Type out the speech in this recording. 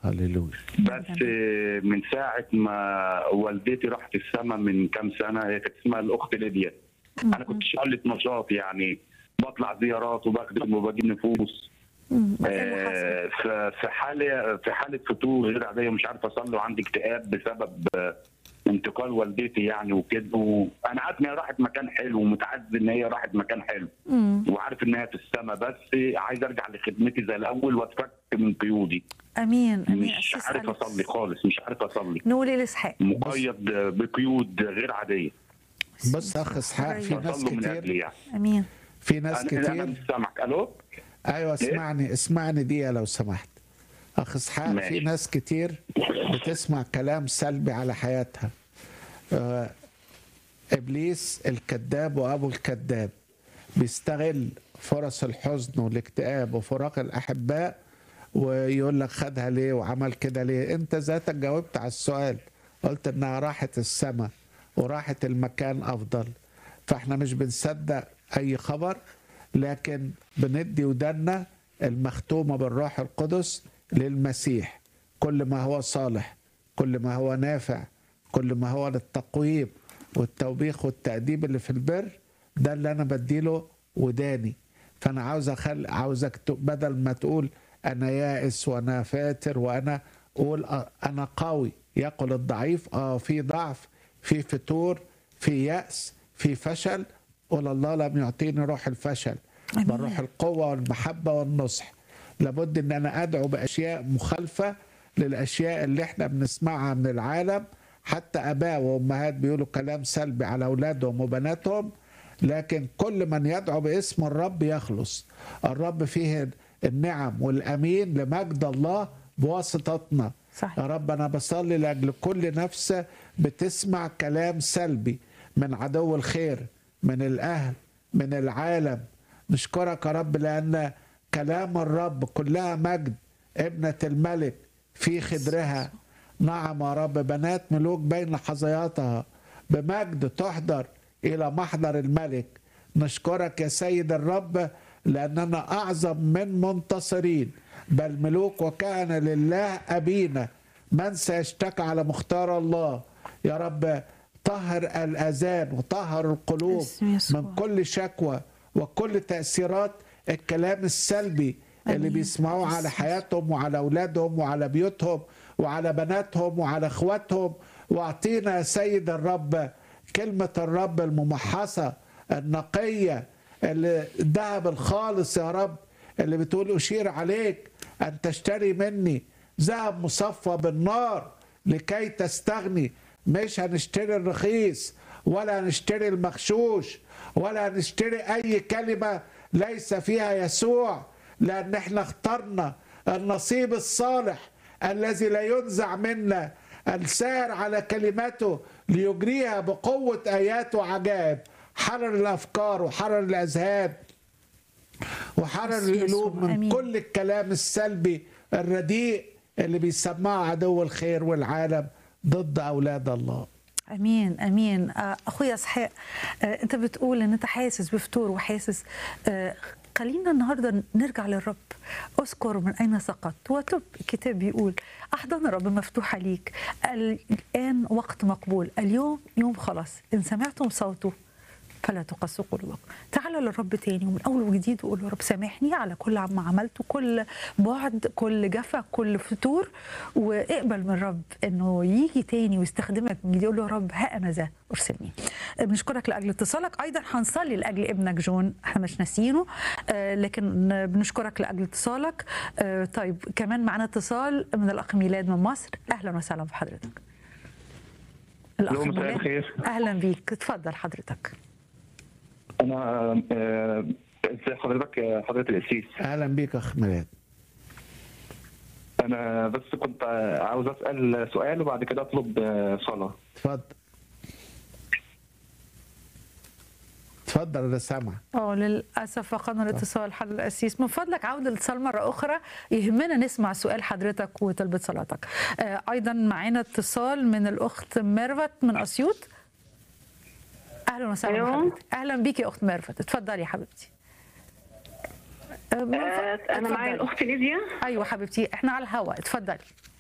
هللويا بس آه، من ساعه ما والدتي راحت السما من كام سنه هي كانت اسمها الاخت ليديا انا كنت شغلة نشاط يعني بطلع زيارات وبخدم وبجيب نفوس مم. إيه اللي حصل؟ آه، ف- في حاله في حاله فتور غير عاديه مش عارف اصلي وعندي اكتئاب بسبب آه، انتقال والدتي يعني وكده وانا عارف ان هي راحت مكان حلو ومتعز ان هي راحت مكان حلو مم. وعارف ان هي في السما بس عايز ارجع لخدمتي زي الاول واتفك من قيودي امين امين مش أسيس عارف أليكس. اصلي خالص مش عارف اصلي نقول ايه لاسحاق مقيد بقيود غير عاديه بص اخ اسحاق في ناس فصلوا من اجلي كتير يعني امين في ناس انا انا كتير مش سامعك الو ايوه اسمعني اسمعني دقيقه لو سمحت اخ اسحاق ماشي. في ناس كتير بتسمع كلام سلبي على حياتها آه، ابليس الكذاب وابو الكذاب بيستغل فرص الحزن والاكتئاب وفراق الاحباء ويقول لك خدها ليه وعمل كده ليه انت ذاتك جاوبت على السؤال قلت انها راحت السماء وراحت المكان افضل فاحنا مش بنصدق اي خبر لكن بندي ودنا المختومه بالروح القدس للمسيح كل ما هو صالح كل ما هو نافع كل ما هو للتقويم والتوبيخ والتأديب اللي في البر ده اللي انا بديله وداني فانا عاوز اخل عاوزك ت- بدل ما تقول انا يائس وانا فاتر وانا قول آه، انا قوي يقول الضعيف اه في ضعف في فتور في يأس في فشل قول الله لم يعطيني روح الفشل بل أمين. روح القوة والمحبة والنصح لابد ان انا ادعو باشياء مخالفة للاشياء اللي احنا بنسمعها من العالم حتى اباء وامهات بيقولوا كلام سلبي على اولادهم وبناتهم لكن كل من يدعو باسم الرب يخلص الرب فيه النعم والامين لمجد الله بواسطتنا صحيح. يا رب انا بصلي لاجل كل نفس بتسمع كلام سلبي من عدو الخير من الاهل من العالم نشكرك يا رب لان كلام الرب كلها مجد ابنه الملك في خدرها نعم يا رب بنات ملوك بين حظياتها بمجد تحضر الى محضر الملك نشكرك يا سيد الرب لاننا اعظم من منتصرين بل ملوك وكهنه لله ابينا من سيشتكى على مختار الله يا رب طهر الاذان وطهر القلوب اسم يسوع. من كل شكوى وكل تاثيرات الكلام السلبي اللي آمين. بيسمعوه على اسم حياتهم وعلى اولادهم وعلى بيوتهم وعلى بناتهم وعلى اخواتهم واعطينا يا سيد الرب كلمه الرب الممحصه النقيه اللي الذهب الخالص يا رب اللي بتقول اشير عليك ان تشتري مني ذهب مصفى بالنار لكي تستغني مش هنشتري الرخيص ولا هنشتري المغشوش ولا هنشتري اي كلمه ليس فيها يسوع لان احنا اخترنا النصيب الصالح الذي لا ينزع منا السائر على كلمته ليجريها بقوه ايات وعجائب حرر الافكار وحرر الاذهان وحرر بس يسوع. القلوب من آمين. كل الكلام السلبي الرديء اللي بيسمعه عدو الخير والعالم ضد اولاد الله امين امين آه، اخويا اسحاق آه، انت بتقول ان انت حاسس بفتور وحاسس آه، خلينا النهارده نرجع للرب اذكر من اين سقطت وتب الكتاب بيقول احضان الرب مفتوحه ليك الان وقت مقبول اليوم يوم خلاص ان سمعتم صوته فلا تقسوا قلوبكم تعالوا للرب تاني ومن اول وجديد وقول يا رب سامحني على كل ما عملته كل بعد كل جفا كل فتور واقبل من الرب انه يجي تاني ويستخدمك من جديد يقول له يا رب ها انا ذا ارسلني بنشكرك لاجل اتصالك ايضا هنصلي لاجل ابنك جون احنا مش ناسيينه آه، لكن بنشكرك لاجل اتصالك آه، طيب كمان معنا اتصال من الاخ ميلاد من مصر اهلا وسهلا بحضرتك الاخ يوم مساء ميلاد الخير. اهلا بيك اتفضل حضرتك انا آه، ازي حضرتك يا حضره القسيس اهلا بيك اخ ميلاد انا بس كنت عاوز اسال سؤال وبعد كده اطلب آه، صلاه اتفضل اتفضل انا سامع اه للاسف فقدنا الاتصال حضرتك القسيس من فضلك عوده الاتصال مره اخرى يهمنا نسمع سؤال حضرتك وطلبه صلاتك آه ايضا معانا اتصال من الاخت ميرفت من اسيوط اهلا وسهلا أيوة. بحضرتك اهلا بيكي يا اخت ميرفت اتفضلي يا حبيبتي آه، من آه، فضلك، انا معايا اتفضلي. الاخت ليديا ايوه حبيبتي احنا على الهواء اتفضلي